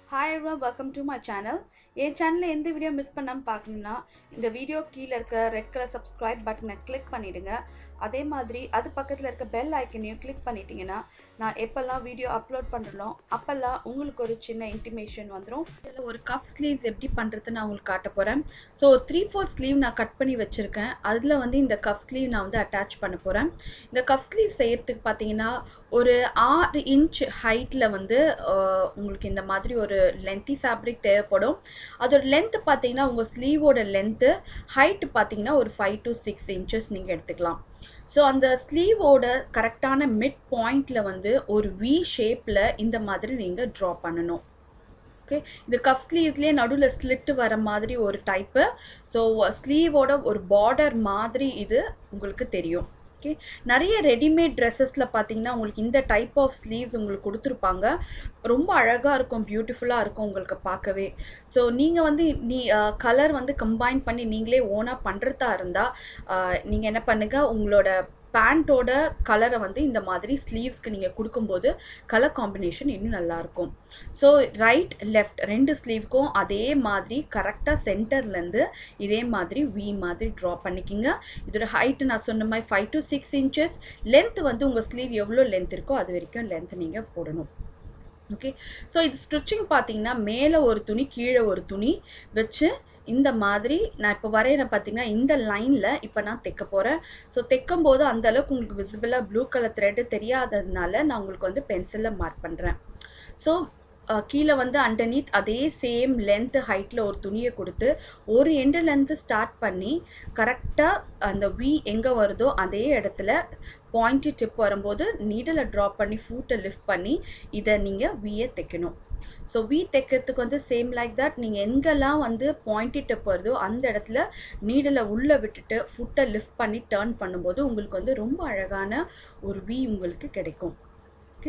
hi everyone welcome to my channel என் சேனலில் எந்த வீடியோ மிஸ் பண்ணாமல் பார்க்கணுன்னா இந்த வீடியோ கீழே இருக்க ரெட் கலர் சப்ஸ்கிரைப் பட்டனை கிளிக் பண்ணிவிடுங்க அதே மாதிரி அது பக்கத்தில் இருக்க பெல் ஐக்கனையும் கிளிக் பண்ணிட்டீங்கன்னா நான் எப்போல்லாம் வீடியோ அப்லோட் பண்ணுறனோ அப்போல்லாம் உங்களுக்கு ஒரு சின்ன இன்டிமேஷன் வந்துடும் இதில் ஒரு கப் ஸ்லீவ்ஸ் எப்படி பண்ணுறது நான் உங்களுக்கு காட்ட போகிறேன் ஸோ த்ரீ ஃபோர்த் ஸ்லீவ் நான் கட் பண்ணி வச்சுருக்கேன் அதில் வந்து இந்த கப் ஸ்லீவ் நான் வந்து அட்டாச் பண்ண போகிறேன் இந்த கப் ஸ்லீவ் செய்யறதுக்கு பார்த்தீங்கன்னா ஒரு ஆறு இன்ச் ஹைட்டில் வந்து அஹ், உங்களுக்கு இந்த மாதிரி ஒரு லென்த்தி ஃபேப்ரிக் தேவைப்படும் அதோட லென்த்து பார்த்தீங்கன்னா உங்கள் ஸ்லீவோட லென்த்து ஹைட்டு பார்த்தீங்கன்னா ஒரு ஃபைவ் டு சிக்ஸ் இன்ச்சஸ் நீங்கள் எடுத்துக்கலாம் ஸோ அந்த ஸ்லீவோட கரெக்டான மிட் பாயிண்டில் வந்து ஒரு வி ஷேப்பில் இந்த மாதிரி நீங்கள் ட்ரா பண்ணணும் ஓகே இது கஃப் ஸ்லீவ்ஸ்லேயே நடுவில் ஸ்லிட் வர மாதிரி ஒரு டைப்பு ஸோ ஸ்லீவோட ஒரு பார்டர் மாதிரி இது உங்களுக்கு தெரியும் ஓகே நிறைய ரெடிமேட் ட்ரெஸ்ஸஸில் பார்த்தீங்கன்னா உங்களுக்கு இந்த டைப் ஆஃப் ஸ்லீவ்ஸ் உங்களுக்கு கொடுத்துருப்பாங்க ரொம்ப அழகாக இருக்கும் பியூட்டிஃபுல்லாக இருக்கும் உங்களுக்கு பார்க்கவே ஸோ நீங்கள் வந்து நீ கலர் வந்து கம்பைன் பண்ணி நீங்களே ஓனாக பண்ணுறதா இருந்தால் நீங்கள் என்ன பண்ணுங்கள் உங்களோட பேண்ட்டோட கலரை வந்து இந்த மாதிரி ஸ்லீவ்ஸ்க்கு நீங்கள் கொடுக்கும்போது கலர் காம்பினேஷன் இன்னும் நல்லாயிருக்கும் ஸோ ரைட் லெஃப்ட் ரெண்டு ஸ்லீவ்க்கும் அதே மாதிரி கரெக்டாக சென்டர்லேருந்து இதே மாதிரி வி மாதிரி ட்ரா பண்ணிக்கிங்க இதோட ஹைட்டு நான் சொன்ன மாதிரி five to six inches length வந்து உங்கள் ஸ்லீவ் எவ்வளோ லென்த் இருக்கோ அது வரைக்கும் லென்த் நீங்கள் போடணும் ஓகே ஸோ இது ஸ்டிச்சிங் பார்த்தீங்கன்னா மேலே ஒரு துணி கீழே ஒரு துணி வச்சு இந்த மாதிரி நான் இப்போ வரைகிறேன் பார்த்தீங்கன்னா இந்த லைனில் இப்போ நான் தைக்க போகிறேன் ஸோ தைக்கும் போது அந்த அளவுக்கு உங்களுக்கு விசிபிளாக ப்ளூ கலர் த்ரெட்டு தெரியாததுனால நான் உங்களுக்கு வந்து பென்சிலில் மார்க் பண்ணுறேன் ஸோ கீழே வந்து அண்டர்நீத் அதே சேம் லென்த் ஹைட்டில் ஒரு துணியை கொடுத்து ஒரு எண்டுலேருந்து ஸ்டார்ட் பண்ணி கரெக்டாக அந்த வி எங்கே வருதோ அதே இடத்துல பாயிண்டி டிப் வரும்போது நீடலை ட்ராப் பண்ணி ஃபூட்டை லிஃப்ட் பண்ணி இதை நீங்கள் வியை தைக்கணும் ஸோ வி தைக்கிறதுக்கு வந்து சேம் லைக் தட் நீங்கள் எங்கெல்லாம் வந்து பாயிண்டி டிப் வருதோ அந்த இடத்துல நீடலை உள்ளே விட்டுட்டு ஃபுட்டை லிஃப்ட் பண்ணி டேர்ன் பண்ணும்போது உங்களுக்கு வந்து ரொம்ப அழகான ஒரு வி உங்களுக்கு கிடைக்கும் ஓகே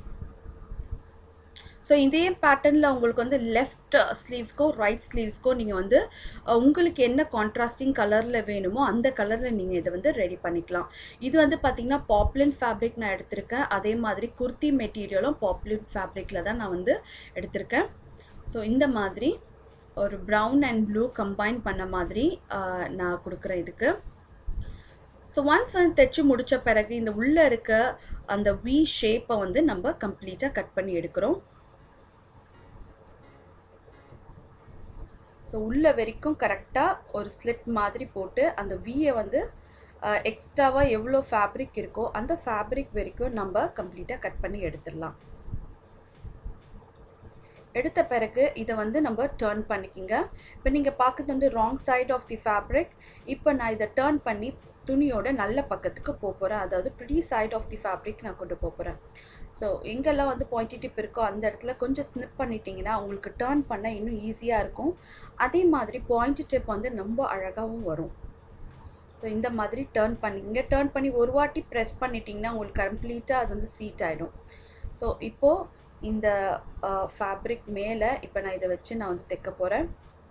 ஸோ இதே பேட்டர்னில் உங்களுக்கு வந்து லெஃப்ட் ஸ்லீவ்ஸ்க்கோ ரைட் ஸ்லீவ்ஸ்க்கோ நீங்கள் வந்து அஹ், உங்களுக்கு என்ன கான்ட்ராஸ்டிங் கலரில் வேணுமோ அந்த கலரில் நீங்கள் இதை வந்து ரெடி பண்ணிக்கலாம் இது வந்து பார்த்தீங்கன்னா பாப்புலன் ஃபேப்ரிக் நான் எடுத்திருக்கேன் அதே மாதிரி குர்த்தி மெட்டீரியலும் பாப்புலன் ஃபேப்ரிக்கில் தான் நான் வந்து எடுத்திருக்கேன் ஸோ இந்த மாதிரி ஒரு ப்ரௌன் அண்ட் ப்ளூ கம்பைன் பண்ண மாதிரி அஹ், நான் கொடுக்குறேன் இதுக்கு ஸோ ஒன்ஸ் வந்து தைச்சு முடித்த பிறகு இந்த உள்ளே இருக்க அந்த வி ஷேப்பை வந்து நம்ம கம்ப்ளீட்டாக கட் பண்ணி எடுக்கிறோம் ஸோ உள்ள வரைக்கும் கரெக்டாக ஒரு ஸ்லிட் மாதிரி போட்டு அந்த வியை வந்து எக்ஸ்ட்ராவாக எவ்வளோ ஃபேப்ரிக் இருக்கோ அந்த ஃபேப்ரிக் வரைக்கும் நம்ம கம்ப்ளீட்டாக கட் பண்ணி எடுத்துடலாம் எடுத்த பிறகு இதை வந்து நம்ம டேர்ன் பண்ணிக்கிங்க இப்போ நீங்கள் பார்க்குறது வந்து wrong side of the fabric இப்போ நான் இதை டேர்ன் பண்ணி துணியோட நல்ல பக்கத்துக்கு போக போகிறேன் அதாவது pretty side of the fabric நான் கொண்டு போக போகிறேன் ஸோ எங்கெல்லாம் வந்து பாயிண்டி டிப் இருக்கோ அந்த இடத்துல கொஞ்சம் ஸ்னிப் பண்ணிட்டீங்கன்னா உங்களுக்கு டேர்ன் பண்ண இன்னும் ஈஸியாக இருக்கும் அதே மாதிரி பாயிண்டி டிப் வந்து ரொம்ப அழகாகவும் வரும் ஸோ இந்த மாதிரி டேர்ன் பண்ணிங்க டேர்ன் பண்ணி ஒரு வாட்டி ப்ரெஸ் பண்ணிட்டீங்கன்னா உங்களுக்கு கம்ப்ளீட்டாக அது வந்து சீட் ஆகிடும் ஸோ இப்போது இந்த ஃபேப்ரிக் மேலே இப்போ நான் இதை வச்சு நான் வந்து தைக்க போகிறேன்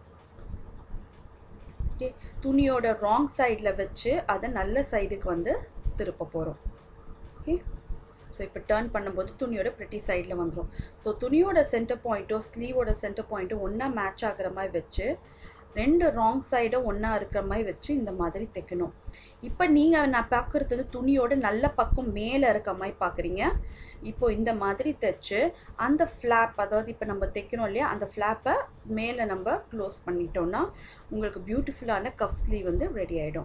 ஓகே துணியோட ராங் சைடில் வச்சு அதை நல்ல சைடுக்கு வந்து திருப்ப போகிறோம் ஓகே ஸோ இப்போ டேர்ன் பண்ணும்போது துணியோட ப்ரிட்டி சைடில் வந்துடும் ஸோ துணியோட சென்டர் பாயிண்ட்டோ ஸ்லீவோட சென்டர் பாயிண்ட்டோ ஒன்றா மேட்ச் ஆகுற மாதிரி வச்சு ரெண்டு ராங் சைடும் ஒன்றா இருக்கிற மாதிரி வச்சு இந்த மாதிரி தைக்கணும் இப்போ நீங்கள் நான் பார்க்குறது வந்து துணியோட நல்ல பக்கம் மேலே இருக்க மாதிரி பார்க்குறீங்க இப்போ இந்த மாதிரி தைச்சு அந்த ஃப்ளாப் அதாவது இப்போ நம்ம தைக்கிறோம் இல்லையா அந்த ஃப்ளாப்பை மேலே நம்ம க்ளோஸ் பண்ணிட்டோம்னா உங்களுக்கு பியூட்டிஃபுல்லான கப் ஸ்லீவ் வந்து ரெடி ஆகிடும்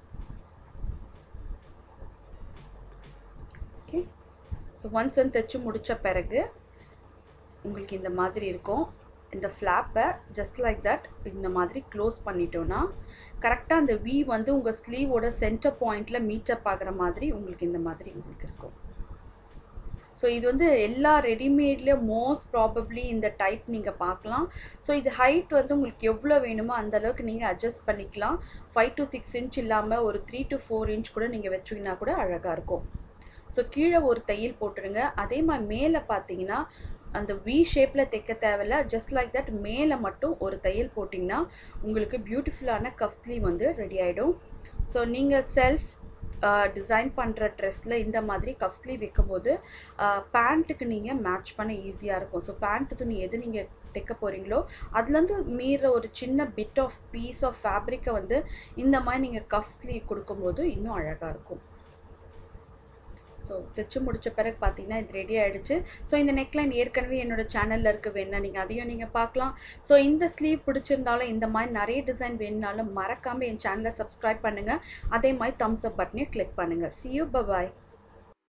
ஓகே ஸோ ஒன்ஸ் வந்து தைச்சு முடித்த பிறகு உங்களுக்கு இந்த மாதிரி இருக்கும் இந்த ஃப்ளாப்பை ஜஸ்ட் லைக் தட் இந்த மாதிரி க்ளோஸ் பண்ணிட்டோன்னா கரெக்டாக அந்த வி வந்து உங்கள் ஸ்லீவோட சென்டர் பாயிண்டில் மீட்டப் ஆகிற மாதிரி உங்களுக்கு இந்த மாதிரி உங்களுக்கு இருக்கும் ஸோ இது வந்து எல்லா ரெடிமேட்லேயும் மோஸ்ட் ப்ராபப்ளி இந்த டைப் நீங்கள் பார்க்கலாம் ஸோ இது ஹைட் வந்து உங்களுக்கு எவ்வளோ வேணுமோ அந்த அளவுக்கு நீங்கள் அட்ஜஸ்ட் பண்ணிக்கலாம் ஃபைவ் டு சிக்ஸ் இன்ச் இல்லாமல் ஒரு த்ரீ டு ஃபோர் இன்ச் கூட நீங்கள் வச்சிங்கன்னா கூட அழகாக இருக்கும் ஸோ கீழே ஒரு தையல் போட்டுருங்க அதே மாதிரி மேலே பார்த்தீங்கன்னா அந்த வி ஷேப்பில் தைக்க தேவையில்ல ஜஸ்ட் லைக் தட் மேலே மட்டும் ஒரு தையல் போட்டிங்கன்னா உங்களுக்கு பியூட்டிஃபுல்லான கஃப் ஸ்லீவ் வந்து ரெடி ஆகிடும் ஸோ நீங்கள் செல்ஃப் டிசைன் பண்ணுற ட்ரெஸ்ஸில் இந்த மாதிரி கஃப் ஸ்லீவ் வைக்கும்போது பேண்ட்டுக்கு நீங்கள் மேட்ச் பண்ண ஈஸியாக இருக்கும் ஸோ பேண்ட் துணி எது நீங்கள் தைக்க போகிறீங்களோ அதுலேருந்து மீற ஒரு சின்ன பிட் ஆஃப் பீஸ் ஆஃப் ஃபேப்ரிக்கை வந்து இந்த மாதிரி நீங்கள் கஃப் ஸ்லீவ் கொடுக்கும்போது இன்னும் அழகாக இருக்கும் ஸோ தைச்சு முடிச்ச பிறகு பார்த்தீங்கன்னா இது ரெடி ஆகிடுச்சு ஸோ இந்த நெக்லைன் ஏற்கனவே என்னோட சேனலில் இருக்க வேணா நீங்கள் அதையும் நீங்கள் பார்க்கலாம் ஸோ இந்த ஸ்லீவ் பிடிச்சிருந்தாலும் இந்த மாதிரி நிறைய டிசைன் வேணுனாலும் மறக்காமல் என் சேனலை சப்ஸ்கிரைப் பண்ணுங்கள் அதே மாதிரி தம்ஸ் அப் பட்டனையும் கிளிக் பண்ணுங்கள் சி யூ பாய்